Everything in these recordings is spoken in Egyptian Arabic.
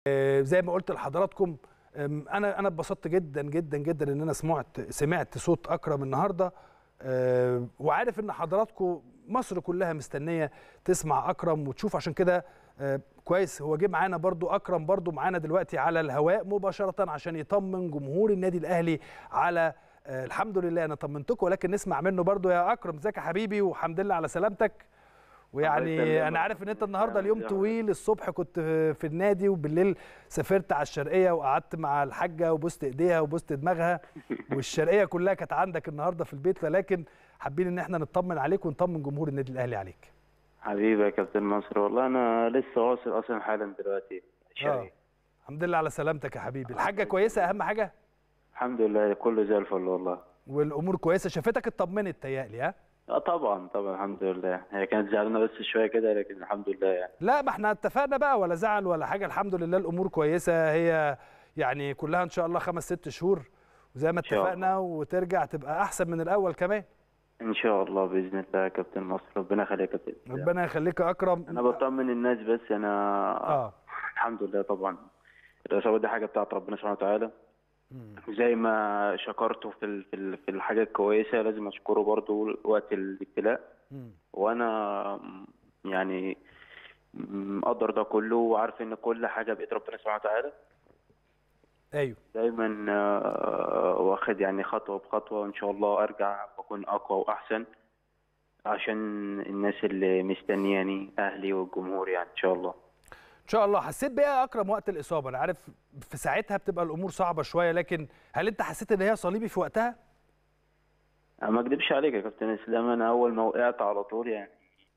آه، زي ما قلت لحضراتكم آم، انا انا اتبسطت جدا جدا جدا ان انا سمعت سمعت صوت اكرم النهارده آه، وعارف ان حضراتكم مصر كلها مستنيه تسمع اكرم وتشوف عشان كده آه، كويس هو جه معانا برضو اكرم برضو معانا دلوقتي على الهواء مباشره عشان يطمن جمهور النادي الاهلي على آه، الحمد لله انا طمنتكم ولكن نسمع منه برضو يا اكرم ازيك يا حبيبي والحمد لله على سلامتك ويعني يسلمك. انا عارف ان انت النهارده اليوم يا طويل الصبح كنت في النادي وبالليل سافرت على الشرقيه وقعدت مع الحاجه وبوست ايديها وبوست دماغها والشرقيه كلها كانت عندك النهارده في البيت ولكن حابين ان احنا نطمن عليك ونطمن جمهور النادي الاهلي عليك حبيبي يا كابتن مصر والله انا لسه واصل اصلا حالا دلوقتي شرقي الحمد لله على سلامتك يا حبيبي الحاجه كويسه اهم حاجه الحمد لله كله زي الفل والله والامور كويسه شافتك اطمنت تهيألي ها اه طبعا طبعا الحمد لله هي كانت زعلانه بس شويه كده لكن الحمد لله يعني لا ما احنا اتفقنا بقى ولا زعل ولا حاجه الحمد لله الامور كويسه هي يعني كلها ان شاء الله خمس ست شهور وزي ما إن شاء الله. اتفقنا وترجع تبقى احسن من الاول كمان ان شاء الله باذن الله يا كابتن مصر ربنا يخليك يا كابتن ربنا يخليك يا اكرم انا بطمن الناس بس انا اه الحمد لله طبعا الاصابه دي حاجه بتاعت ربنا سبحانه وتعالى زي ما شكرته في ال- في ال- في الحاجه الكويسه لازم اشكره برضو وقت الابتلاء مم. وانا يعني مقدر ده كله وعارف ان كل حاجه بايد ربنا سبحانه وتعالى ايوه دايما آه، واخد يعني خطوه بخطوه ان شاء الله ارجع واكون اقوى واحسن عشان الناس اللي مستنياني اهلي والجمهور يعني ان شاء الله ان شاء الله حسيت بايه يا اكرم وقت الاصابه انا عارف في ساعتها بتبقى الامور صعبه شويه لكن هل انت حسيت ان هي صليبي في وقتها أنا ما اكدبش عليك يا كابتن اسلام انا اول ما وقعت على طول يعني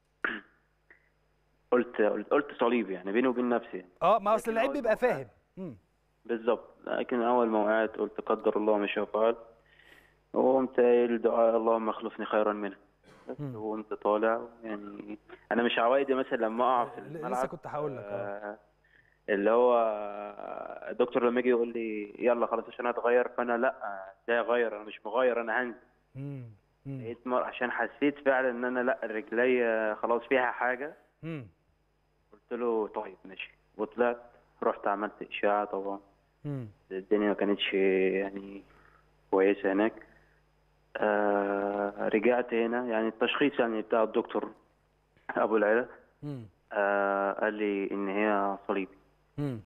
قلت قلت, قلت صليب يعني بيني وبين نفسي يعني. اه ما اصل لكن اللعيب أول بيبقى ما وقعت- فاهم مم. بالظبط لكن اول ما وقعت قلت قدر الله ما شاء فعل وقمت قايل دعاء اللهم اخلفني خيرا منه بس مم. وقمت طالع يعني انا مش عوايدي مثلا لما اقع في ل- الملعب لسه كنت هقول لك اه آه، اللي هو الدكتور لما يجي يقول لي يلا خلاص عشان اتغير فانا لا ازاي اغير انا مش مغير انا هنزل مم. مم. لقيت مر- عشان حسيت فعلا ان انا لا رجلي خلاص فيها حاجه مم. قلت له طيب ماشي وطلعت رحت عملت اشعه طبعا مم. الدنيا ما كانتش يعني كويسه هناك آه رجعت هنا يعني التشخيص يعني بتاع الدكتور ابو العلا مم. آه قال لي ان هي صليبي مم.